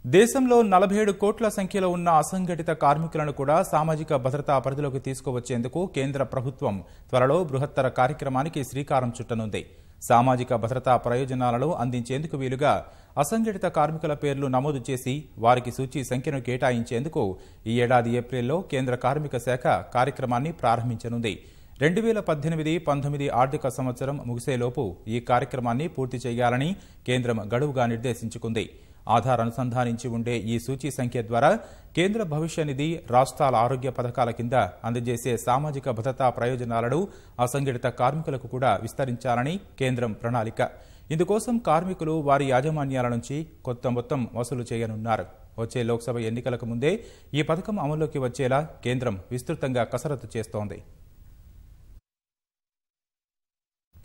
దేశంలో నలభై ఏడు కోట్ల సంఖ్యలో ఉన్న అసంఘటిత కార్మికులను కూడా సామాజిక భద్రతా పరిధిలోకి తీసుకువచ్చేందుకు కేంద్ర ప్రభుత్వం త్వరలో బృహత్తర కార్యక్రమానికి శ్రీకారం చుట్టనుంది సామాజిక భద్రతా ప్రయోజనాలను అందించేందుకు వీలుగా అసంఘటిత కార్మికుల పేర్లు నమోదు చేసి వారికి సూచీ సంఖ్యను కేటాయించేందుకు ఈ ఏడాది ఏప్రిల్లో కేంద్ర కార్మిక శాఖ కార్యక్రమాన్ని ప్రారంభించనుంది రెండు వేల పద్దెనిమిది పంతొమ్మిది ఆర్థిక సంవత్సరం ముగిసేలోపు ఈ కార్యక్రమాన్ని పూర్తి చేయాలని కేంద్రం గడువుగా నిర్దేశించుకుంది ఆధార్ అనుసంధానించి ఉండే ఈ సూచీ సంఖ్య ద్వారా కేంద్ర భవిష్య నిధి రాష్ట్రాల ఆరోగ్య పథకాల కింద అందజేసే సామాజిక భద్రతా ప్రయోజనాలను అసంఘటిత కార్మికులకు కూడా విస్తరించాలని కేంద్రం ప్రణాళిక ఇందుకోసం కార్మికులు వారి యాజమాన్యాల నుంచి కొత్త మొత్తం వసూలు చేయనున్నారు వచ్చే లోక్సభ ఎన్నికలకు ముందే ఈ పథకం అమల్లోకి వచ్చేలా కేంద్రం విస్తృతంగా కసరత్తు చేస్తోంది